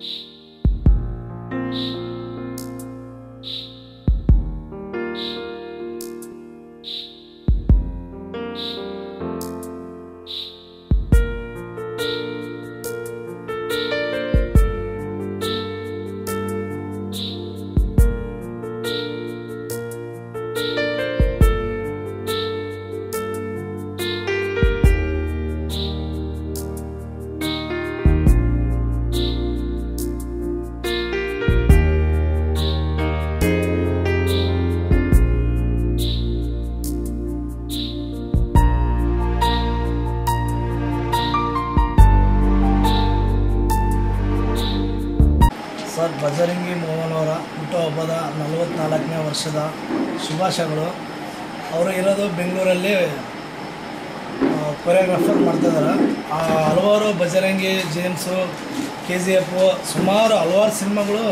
sir Bajrangi Mohan ಅವರ ಹುಟ್ಟುಹಬ್ಬದ ನಲವತ್ತ್ನಾಲ್ಕನೇ ವರ್ಷದ ಶುಭಾಶಯಗಳು ಅವರು ಇರೋದು ಬೆಂಗಳೂರಲ್ಲಿ ಕೊರಿಯೋಗ್ರಾಫರ್ ಮಾಡ್ತಿದ್ದಾರೆ ಆ ಹಲವಾರು Bajrangi James K G F ಸುಮಾರು ಹಲವಾರು ಸಿನಿಮಾಗಳು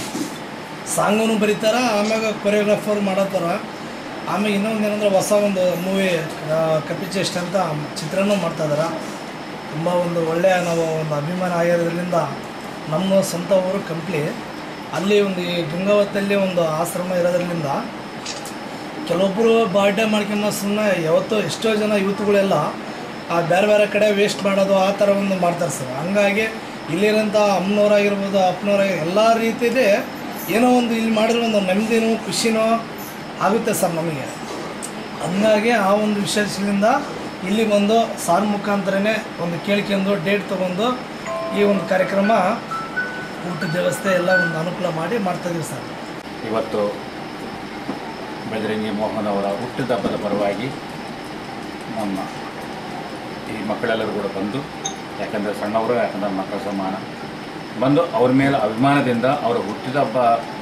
ಸಾಂಗನು ಬರೀತಾರೆ ಆಮ್ಯಾಗ ಕೊರಿಯೋಗ್ರಾಫರ್ ಮಾಡತ್ತಾರ ಆಮೇಲೆ ಇನ್ನೊಂದು ಏನಂದ್ರೆ ಹೊಸ ಒಂದು ಮೂವಿ ಕಪಿ ಚೆಸ್ಟ್ ಅಂತ ಚಿತ್ರನೂ ಮಾಡ್ತಾಯಿದ್ದಾರೆ ತುಂಬ ಒಂದು ಒಳ್ಳೆಯ ನಾವು ಒಂದು ಅಭಿಮಾನ ಆಗಿರೋದ್ರಿಂದ ನಮ್ಮ ಸ್ವಂತ ಊರು ಕಂಪ್ಲಿ ಅಲ್ಲಿ ಒಂದು ಈ ಗಂಗಾವತಿಯಲ್ಲಿ ಒಂದು ಆಶ್ರಮ ಇರೋದ್ರಿಂದ ಕೆಲವೊಬ್ಬರು ಬರ್ಡೇ ಮಾಡ್ಕೊಂಬ ಸುಮ್ಮನೆ ಯಾವತ್ತೋ ಎಷ್ಟೋ ಜನ ಯೂತ್ಗಳೆಲ್ಲ ಆ ಬೇರೆ ಬೇರೆ ಕಡೆ ವೇಸ್ಟ್ ಮಾಡೋದು ಆ ಥರ ಒಂದು ಮಾಡ್ತಾರೆ ಸರ್ ಹಂಗಾಗಿ ಇಲ್ಲಿರೋಂಥ ಅಮ್ಮನವರಾಗಿರ್ಬೋದು ಅಪ್ಪನವರಾಗಿ ಎಲ್ಲ ರೀತಿಯಲ್ಲಿ ಏನೋ ಒಂದು ಇಲ್ಲಿ ಮಾಡಿದ್ರೆ ಒಂದು ನೆಮ್ಮದಿನೋ ಖುಷಿನೋ ಆಗುತ್ತೆ ಸರ್ ನಮಗೆ ಹಂಗಾಗಿ ಆ ಒಂದು ವಿಶೇಷದಿಂದ ಇಲ್ಲಿ ಬಂದು ಸಾರ್ ಮುಖಾಂತರನೇ ಒಂದು ಕೇಳ್ಕೊಂಡು ಡೇಟ್ ತೊಗೊಂಡು ಈ ಒಂದು ಕಾರ್ಯಕ್ರಮ ಊಟದ ವ್ಯವಸ್ಥೆ ಎಲ್ಲ ಒಂದು ಅನುಕೂಲ ಮಾಡಿ ಮಾಡ್ತಾಯಿದ್ದೀವಿ ಸರ್ ಇವತ್ತು ಬಜರಂಗಿ ಮೋಹನ್ ಅವರ ಹುಟ್ಟಿದಬ್ಬದ ಪರವಾಗಿ ನಮ್ಮ ಈ ಮಕ್ಕಳೆಲ್ಲರೂ ಕೂಡ ಬಂದು ಯಾಕಂದರೆ ಸಣ್ಣವರು ಯಾಕಂದರೆ ಮಕ್ಕಳ ಸಮಾನ ಬಂದು ಅವ್ರ ಮೇಲೆ ಅಭಿಮಾನದಿಂದ ಅವರ ಹುಟ್ಟಿದಬ್ಬ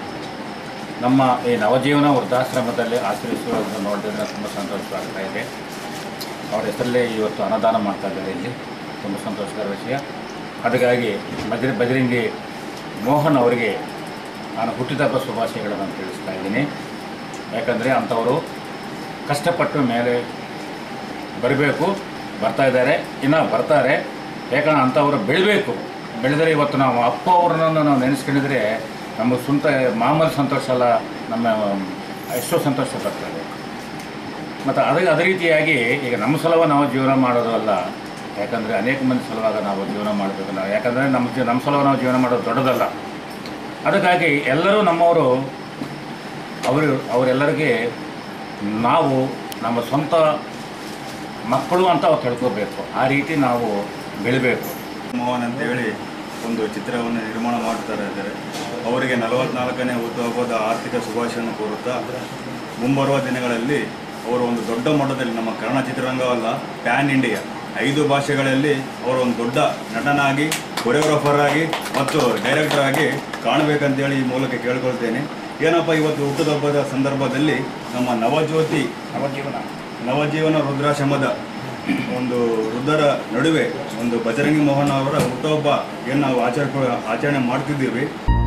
ನಮ್ಮ ಈ ನವಜೀವನ ವೃದ್ಧಾಶ್ರಮದಲ್ಲಿ ಆಚರಿಸುವುದನ್ನು ನೋಡಿದ್ರೆ ತುಂಬ ಸಂತೋಷವಾಗ್ತಾ ಇದೆ ಅವರ ಹೆಸರಲ್ಲೇ ಇವತ್ತು ಅನುದಾನ ಮಾಡ್ತಾ ಇದ್ದಾರೆ ಇಲ್ಲಿ ತುಂಬ ಸಂತೋಷಕರ ವಿಷಯ ಅದಕ್ಕಾಗಿ ಬಜ ಬಜರಂಗಿ ಮೋಹನ್ ಅವರಿಗೆ ನಾನು ಹುಟ್ಟಿದಬ್ಬ ಶುಭಾಶಯಗಳನ್ನು ತಿಳಿಸ್ತಾ ಇದ್ದೀನಿ ಯಾಕಂದರೆ ಅಂಥವರು ಕಷ್ಟಪಟ್ಟು ಮೇಲೆ ಬರಬೇಕು ಬರ್ತಾ ಇದ್ದಾರೆ ಇನ್ನು ಬರ್ತಾರೆ ಯಾಕಂದ್ರೆ ಅಂಥವರು ಬೆಳಿಬೇಕು ಬೆಳೆದರೆ ಇವತ್ತು ನಾವು ಅಪ್ಪ ಅವರನ್ನು ನಾವು ನೆನೆಸ್ಕೊಂಡಿದ್ರೆ ನಮಗೆ ಸ್ವಂತ ಮಾಮೂಲಿ ಸಂತೋಷ ಅಲ್ಲ ನಮ್ಮ ಎಷ್ಟೋ ಸಂತೋಷ ಬರ್ತದೆ ಮತ್ತು ಅದೇ ಅದೇ ರೀತಿಯಾಗಿ ಈಗ ನಮ್ಮ ಸಲುವಾಗಿ ನಾವು ಜೀವನ ಮಾಡೋದು ಅಲ್ಲ ಯಾಕಂದರೆ ಅನೇಕ ಮಂದಿ ಸಲುವಾಗ ನಾವು ಜೀವನ ಮಾಡಬೇಕು ನಾವು ಯಾಕಂದರೆ ನಮ್ಮ ಜೀ ನಮ್ಮ ಸಲುವಾಗಿ ನಾವು ಜೀವನ ಮಾಡೋದು ದೊಡ್ಡದಲ್ಲ ಅದಕ್ಕಾಗಿ ಎಲ್ಲರೂ ನಮ್ಮವರು ಅವರು ಅವರೆಲ್ಲರಿಗೆ ನಾವು ನಮ್ಮ ಸ್ವಂತ ಮಕ್ಕಳು ಅಂತ ಅವ್ರು ತಿಳ್ಕೋಬೇಕು ಆ ರೀತಿ ನಾವು ಬೆಳಿಬೇಕು ಮೋಹನ್ ಅಂತೇಳಿ ಒಂದು ಚಿತ್ರವನ್ನು ನಿರ್ಮಾಣ ಮಾಡ್ತಾರೆ ಇದ್ದಾರೆ ಅವರಿಗೆ ನಲವತ್ನಾಲ್ಕನೇ ಹುಟ್ಟುಹಬ್ಬದ ಆರ್ಥಿಕ ಶುಭಾಶಯವನ್ನು ಕೋರುತ್ತಾ ಮುಂಬರುವ ದಿನಗಳಲ್ಲಿ ಅವರು ಒಂದು ದೊಡ್ಡ ಮಟ್ಟದಲ್ಲಿ ನಮ್ಮ ಕನ್ನಡ ಚಿತ್ರರಂಗವಲ್ಲ ಪ್ಯಾನ್ ಇಂಡಿಯಾ ಐದು ಭಾಷೆಗಳಲ್ಲಿ ಅವರು ಒಂದು ದೊಡ್ಡ ನಟನಾಗಿ ಕೊರಿಯೋಗ್ರಾಫರ್ ಆಗಿ ಮತ್ತು ಡೈರೆಕ್ಟರ್ ಆಗಿ ಕಾಣಬೇಕಂತೇಳಿ ಈ ಮೂಲಕ ಕೇಳ್ಕೊಳ್ತೇನೆ ಏನಪ್ಪ ಇವತ್ತು ಹುಟ್ಟುಹಬ್ಬದ ಸಂದರ್ಭದಲ್ಲಿ ನಮ್ಮ ನವಜ್ಯೋತಿ ನವಜೀವನ ನವಜೀವನ ರುದ್ರಾಶ್ರಮದ ಒಂದು ವೃದ್ಧರ ನಡುವೆ ಒಂದು ಬಜರಂಗಿ ಮೋಹನ್ ಅವರ ಹುಟ್ಟುಹಬ್ಬ ಏನು ನಾವು ಆಚರಣೆ ಆಚರಣೆ ಮಾಡ್ತಿದ್ದೀವಿ